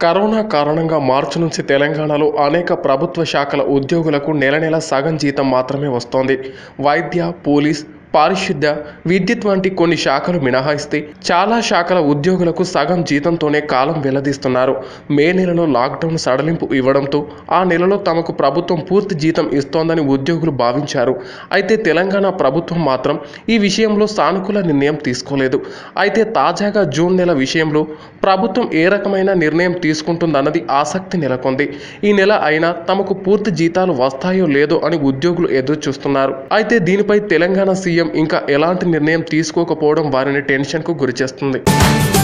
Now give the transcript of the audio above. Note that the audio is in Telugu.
కరోనా కారణంగా మార్చి నుంచి తెలంగాణలో అనేక ప్రభుత్వ శాఖల ఉద్యోగులకు నెల నెల సగం జీతం మాత్రమే వస్తోంది వైద్య పోలీస్ పారిశుద్ధ్య విద్యుత్ వంటి కొన్ని శాఖలు మినహాయిస్తే చాలా శాఖల ఉద్యోగులకు సగం జీతంతోనే కాలం వెల్లదీస్తున్నారు మే నెలలో లాక్డౌన్ సడలింపు ఇవ్వడంతో ఆ నెలలో తమకు ప్రభుత్వం పూర్తి జీతం ఇస్తోందని ఉద్యోగులు భావించారు అయితే తెలంగాణ ప్రభుత్వం మాత్రం ఈ విషయంలో సానుకూల నిర్ణయం తీసుకోలేదు అయితే తాజాగా జూన్ నెల విషయంలో ప్రభుత్వం ఏ రకమైన నిర్ణయం తీసుకుంటుందన్నది ఆసక్తి నెలకొంది ఈ నెల అయినా తమకు పూర్తి జీతాలు వస్తాయో లేదో అని ఉద్యోగులు ఎదురు చూస్తున్నారు అయితే దీనిపై తెలంగాణ సీఎం ఇంకా ఎలాంటి నిర్ణయం తీసుకోకపోవడం వారిని టెన్షన్కు గురిచేస్తుంది